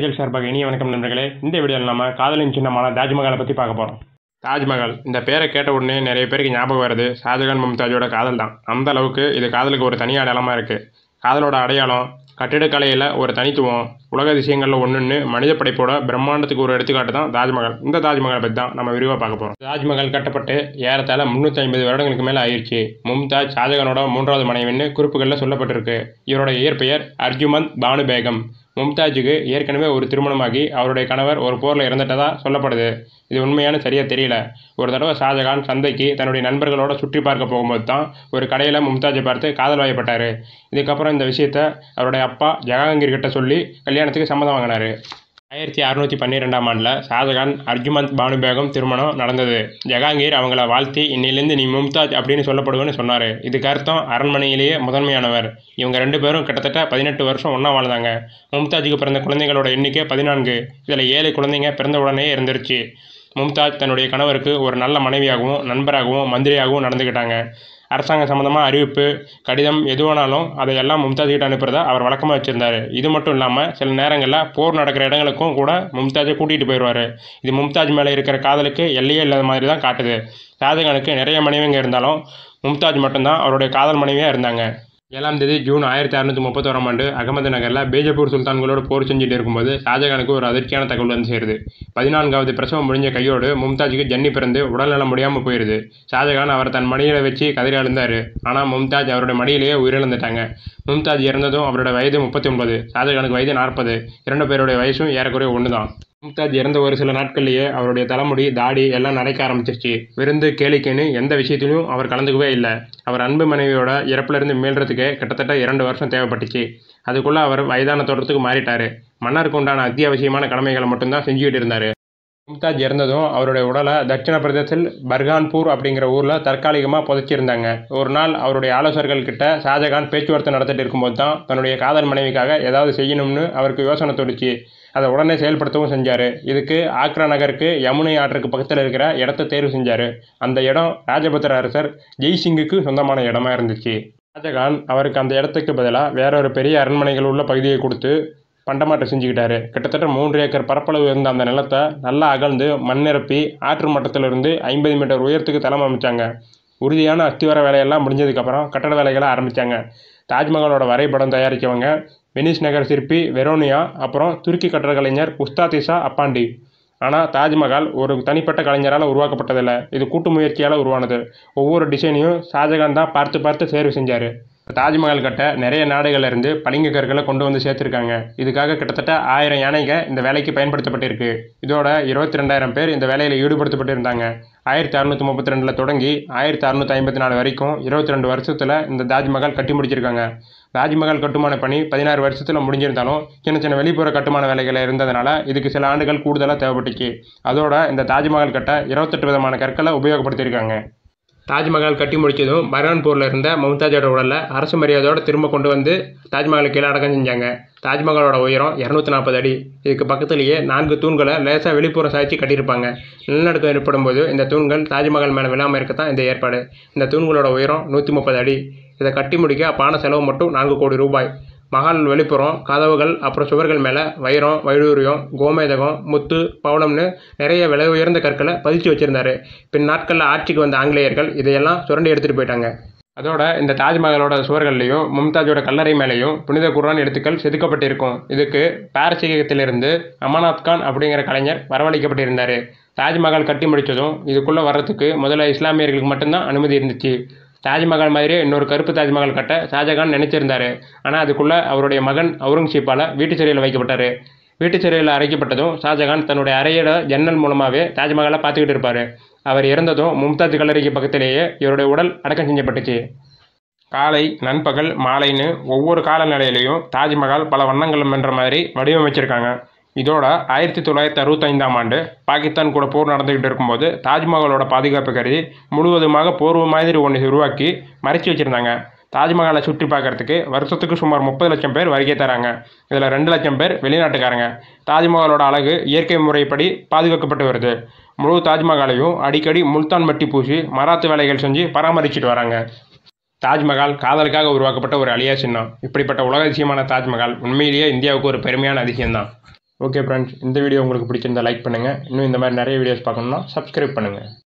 angel சார்பாக இனிய வணக்கம் நண்பர்களே இந்த வீடியோவில் நம்ம காதலின் சின்னமான தாஜ்மஹாலை பற்றி பார்க்க போகிறோம் தாஜ்மஹால் இந்த பேரை கேட்ட உடனே நிறைய பேருக்கு ஞாபகம் வருது ஷாஜகான் மும்தாஜோட காதல் தான் அந்த அளவுக்கு இது காதலுக்கு ஒரு தனி அடையாளமாக இருக்குது காதலோட அடையாளம் கட்டிடக்கலையில் ஒரு தனித்துவம் உலக அதிசயங்களில் ஒன்றுன்னு மனித படைப்போட பிரம்மாண்டத்துக்கு ஒரு எடுத்துக்காட்டு தான் தாஜ்மஹால் இந்த தாஜ்மஹாலை பற்றி தான் நம்ம விரிவாக பார்க்க போகிறோம் தாஜ்மஹால் கட்டப்பட்டு ஏறத்தாழ முந்நூற்றி ஐம்பது வருடங்களுக்கு மேலே ஆயிடுச்சு மும்தாஜ் ஷாஜகானோட மூன்றாவது மனைவின்னு குறிப்புகளில் சொல்லப்பட்டிருக்கு இவரோட இயற்பெயர் அர்ஜுமந்த் பானு பேகம் மும்தாஜுக்கு ஏற்கனவே ஒரு திருமணமாகி அவருடைய கணவர் ஒரு போரில் இறந்துட்டதா சொல்லப்படுது இது உண்மையான சரியாக தெரியல ஒரு தடவை ஷாஜகான் சந்தைக்கு தன்னுடைய நண்பர்களோட சுற்றி பார்க்க போகும்போது தான் ஒரு கடையில் மும்தாஜை பார்த்து காதல் வயப்பட்டார் இதுக்கப்புறம் இந்த விஷயத்த அவருடைய அப்பா ஜஹாங்கீர் கிட்ட சொல்லி கல்யாணத்துக்கு சம்மதம் வாங்கினார் ஆயிரத்தி அறுநூற்றி பன்னிரெண்டாம் ஆண்டில் ஷாஜகான் அர்ஜுமந்த் பானு பேகம் திருமணம் நடந்தது ஜஹாங்கீர் அவங்கள வாழ்த்தி இன்னிலேருந்து நீ மும்தாஜ் அப்படின்னு சொல்லப்படுவேன்னு சொன்னார் இதுக்கு அர்த்தம் அரண்மனையிலேயே முதன்மையானவர் இவங்க ரெண்டு பேரும் கிட்டத்தட்ட பதினெட்டு வருஷம் ஒன்றா வாழ்ந்தாங்க மும்தாஜுக்கு பிறந்த குழந்தைகளோட எண்ணிக்கை பதினான்கு இதில் ஏழு குழந்தைங்க பிறந்த உடனே இருந்துருச்சு மும்தாஜ் தன்னுடைய கணவருக்கு ஒரு நல்ல மனைவியாகவும் நண்பராகவும் மந்திரியாகவும் நடந்துக்கிட்டாங்க அரசாங்க சம்மந்தமாக அறிவிப்பு கடிதம் எதுவானாலும் அதையெல்லாம் மும்தாஜ் கிட்ட அனுப்புறத அவர் வழக்கமாக வச்சுருந்தார் இது மட்டும் இல்லாமல் சில நேரங்களில் போர் நடக்கிற இடங்களுக்கும் கூட மும்தாஜை கூட்டிகிட்டு போயிடுவார் இது மும்தாஜ் மேலே இருக்கிற காதலுக்கு எல்லையே இல்லாத மாதிரி தான் காட்டுது ஷாஜகானுக்கு நிறைய மனைவிங்க இருந்தாலும் மும்தாஜ் மட்டும்தான் அவருடைய காதல் மனைவியாக இருந்தாங்க ஏழாம் தேதி ஜூன் ஆயிரத்தி அறுநூற்றி முப்பத்தோராம் ஆண்டு அகமது நகரில் பேஜப்பூர் சுல்தான்களோட போர் செஞ்சுட்டு இருக்கும்போது ஷாஜகானுக்கு ஒரு அதிர்ச்சியான தகவல் வந்து சேருது பதினான்காவது பிரசவம் முடிஞ்ச கையோடு மும்தாஜுக்கு ஜன்னி பிறந்து உடல்நலம் முடியாமல் போயிடுது ஷாஜகான் அவர் தன் மடியில் வச்சு கதறி அழுந்தார் ஆனால் மும்தாஜ் அவருடைய மடியிலேயே உயிரிழந்துட்டாங்க மும்தாஜ் இறந்ததும் அவரோட வயது முப்பத்தி ஒன்பது ஷாஜகானுக்கு வயது நாற்பது இரண்டு பேருடைய வயசும் ஏறக்குறைய ஒன்று தான் மும்தாஜ் இறந்த ஒரு சில நாட்கள்லேயே அவருடைய தலைமுடி தாடி எல்லாம் நரைக்க ஆரம்பிச்சிருச்சு விருந்து கேளிக்கைன்னு எந்த விஷயத்திலும் அவர் கலந்துக்கவே இல்லை அவர் அன்பு மனைவியோட இறப்பிலிருந்து மீள்றதுக்கே கிட்டத்தட்ட இரண்டு வருஷம் தேவைப்பட்டுச்சு அதுக்குள்ளே அவர் வயதான தோட்டத்துக்கு மாறிட்டார் மன்னருக்கு உண்டான அத்தியாவசியமான கடமைகளை மட்டும்தான் செஞ்சுக்கிட்டு இருந்தார் மும்தாஜ் இறந்ததும் அவருடைய உடலை தட்சிண பிரதேசத்தில் பர்கான்பூர் அப்படிங்கிற ஊரில் தற்காலிகமாக புதைச்சிருந்தாங்க ஒரு நாள் அவருடைய ஆலோசகர்கள் கிட்ட ஷாஜகான் பேச்சுவார்த்தை நடத்திட்டு இருக்கும்போது தான் தன்னுடைய காதல் மனைவிக்காக ஏதாவது செய்யணும்னு அவருக்கு யோசனை தோணுச்சு அதை உடனே செயல்படுத்தவும் செஞ்சார் இதுக்கு ஆக்ரா நகருக்கு யமுனை ஆற்றுக்கு பக்கத்தில் இருக்கிற இடத்த தேர்வு செஞ்சார் அந்த இடம் ராஜபுத்திர அரசர் ஜெய்சிங்குக்கு சொந்தமான இடமா இருந்துச்சு ஷாஜகான் அவருக்கு அந்த இடத்துக்கு பதிலாக வேற ஒரு பெரிய அரண்மனைகள் உள்ள பகுதியை கொடுத்து பண்டமாற்றம் செஞ்சுக்கிட்டாரு கிட்டத்தட்ட மூன்று ஏக்கர் பரப்பளவு இருந்த அந்த நிலத்தை நல்லா அகழ்ந்து மண் நிரப்பி ஆற்று மட்டத்திலிருந்து ஐம்பது மீட்டர் உயரத்துக்கு தளம் அமைச்சாங்க உறுதியான அஸ்திவார வேலையெல்லாம் முடிஞ்சதுக்கப்புறம் கட்டட வேலைகளை ஆரம்பித்தாங்க தாஜ்மஹாலோட வரைபடம் தயாரித்தவங்க வெனிஸ் நகர் சிற்பி வெரோனியா அப்புறம் துருக்கி கட்டட கலைஞர் உஸ்தாதிசா அப்பாண்டி ஆனால் தாஜ்மஹால் ஒரு தனிப்பட்ட கலைஞரால் உருவாக்கப்பட்டதில்லை இது கூட்டு முயற்சியால் உருவானது ஒவ்வொரு டிசைனையும் ஷாஜகான் தான் பார்த்து பார்த்து தேர்வு செஞ்சார் தாஜ்மஹால் கட்ட நிறைய நாடுகள்ல இருந்து பளிங்கு கற்களை கொண்டு வந்து சேர்த்துருக்காங்க இதுக்காக கிட்டத்தட்ட ஆயிரம் யானைங்க இந்த வேலைக்கு பயன்படுத்தப்பட்டிருக்கு இதோட இருபத்தி ரெண்டாயிரம் பேர் இந்த வேலையில் ஈடுபடுத்தப்பட்டிருந்தாங்க ஆயிரத்தி அறுநூற்றி முப்பத்தி ரெண்டில் தொடங்கி ஆயிரத்தி அறுநூற்றி ஐம்பத்தி நாலு வரைக்கும் இருபத்தி ரெண்டு வருஷத்தில் இந்த தாஜ்மஹால் கட்டி முடிச்சிருக்காங்க தாஜ்மஹால் கட்டுமான பணி பதினாறு வருஷத்தில் முடிஞ்சிருந்தாலும் சின்ன சின்ன வெளிப்புற கட்டுமான வேலைகள் இருந்ததுனால இதுக்கு சில ஆண்டுகள் கூடுதலாக தேவைப்பட்டுச்சு அதோட இந்த தாஜ்மஹால் கட்ட இருபத்தெட்டு விதமான கற்களை உபயோகப்படுத்தியிருக்காங்க தாஜ்மஹால் கட்டி முடிச்சதும் பர்ஹான்பூரில் இருந்த மும்தாஜோட உடலை அரசு மரியாதையோடு திரும்ப கொண்டு வந்து தாஜ்மஹாலுக்கு கீழே அடக்கம் செஞ்சாங்க தாஜ்மஹாலோட உயரம் இரநூத்தி நாற்பது அடி இதுக்கு பக்கத்துலேயே நான்கு தூண்களை லேசாக வெளிப்புற சாய்ச்சி கட்டியிருப்பாங்க நிலநடுக்கம் ஏற்படும் போது இந்த தூண்கள் தாஜ்மஹால் மேலே விழாமல் இருக்க தான் இந்த ஏற்பாடு இந்த தூண்களோட உயரம் நூற்றி முப்பது அடி இதை கட்டி முடிக்க அப்பான செலவு மட்டும் நான்கு கோடி ரூபாய் மகால் வெளிப்புறம் கதவுகள் அப்புறம் சுவர்கள் மேலே வைரம் வைடூரியம் கோமேதகம் முத்து பவளம்னு நிறைய விலை உயர்ந்த கற்களை பதிச்சு வச்சுருந்தாரு பின் நாட்களில் ஆட்சிக்கு வந்த ஆங்கிலேயர்கள் இதையெல்லாம் சுரண்டி எடுத்துகிட்டு போயிட்டாங்க அதோட இந்த தாஜ்மஹாலோட சுவர்கள்லையும் மும்தாஜோட கல்லறை மேலேயும் புனித குர்ஆன் எழுத்துக்கள் செதுக்கப்பட்டிருக்கும் இதுக்கு பாரசீகத்திலிருந்து அமர்நாத் கான் அப்படிங்கிற கலைஞர் வரவழைக்கப்பட்டிருந்தார் தாஜ்மஹால் கட்டி முடித்ததும் இதுக்குள்ளே வர்றதுக்கு முதல்ல இஸ்லாமியர்களுக்கு மட்டும்தான் அனுமதி இருந்துச்சு தாஜ்மஹால் மாதிரியே இன்னொரு கருப்பு தாஜ்மஹால் கட்ட ஷாஜகான் நினைச்சிருந்தாரு ஆனால் அதுக்குள்ளே அவருடைய மகன் அவுரங்கசீப்பால் வீட்டு சிறையில் வைக்கப்பட்டார் வீட்டு சிறையில் அடைக்கப்பட்டதும் ஷாஜகான் தன்னுடைய அறையோட ஜன்னல் மூலமாகவே தாஜ்மஹாலை பார்த்துக்கிட்டு இருப்பார் அவர் இறந்ததும் மும்தாஜ் கல்லறைக்கு பக்கத்திலேயே இவருடைய உடல் அடக்கம் செஞ்சப்பட்டுச்சு காலை நண்பகல் மாலைன்னு ஒவ்வொரு காலநிலையிலையும் தாஜ்மஹால் பல வண்ணங்கள் என்ற மாதிரி வடிவமைச்சிருக்காங்க இதோட ஆயிரத்தி தொள்ளாயிரத்தி அறுபத்தைந்தாம் ஆண்டு பாகிஸ்தான் கூட போர் நடந்துக்கிட்டு இருக்கும்போது தாஜ்மஹாலோட பாதுகாப்பு கருதி முழுவதுமாக போர்வு மாதிரி ஒன்று உருவாக்கி மறைச்சி வச்சுருந்தாங்க தாஜ்மஹாலை சுற்றி பார்க்கறதுக்கு வருஷத்துக்கு சுமார் முப்பது லட்சம் பேர் வருகை தராங்க இதில் ரெண்டு லட்சம் பேர் வெளிநாட்டுக்காரங்க தாஜ்மஹாலோட அழகு இயற்கை முறைப்படி பாதுகாக்கப்பட்டு வருது முழு தாஜ்மஹாலையும் அடிக்கடி முல்தான் மட்டி பூசி மராத்து வேலைகள் செஞ்சு பராமரிச்சுட்டு வராங்க தாஜ்மஹால் காதலுக்காக உருவாக்கப்பட்ட ஒரு அழியா சின்னம் இப்படிப்பட்ட உலக அதிசயமான தாஜ்மஹால் உண்மையிலேயே இந்தியாவுக்கு ஒரு பெருமையான அதிசயம்தான் ஓகே ஃப்ரெண்ட்ஸ் இந்த வீடியோ உங்களுக்கு பிடிச்சிருந்தா லைக் பண்ணுங்கள் இன்னும் இந்த மாதிரி நிறைய வீடியோஸ் பார்க்கணுன்னா சப்ஸ்கிரைப் பண்ணுங்கள்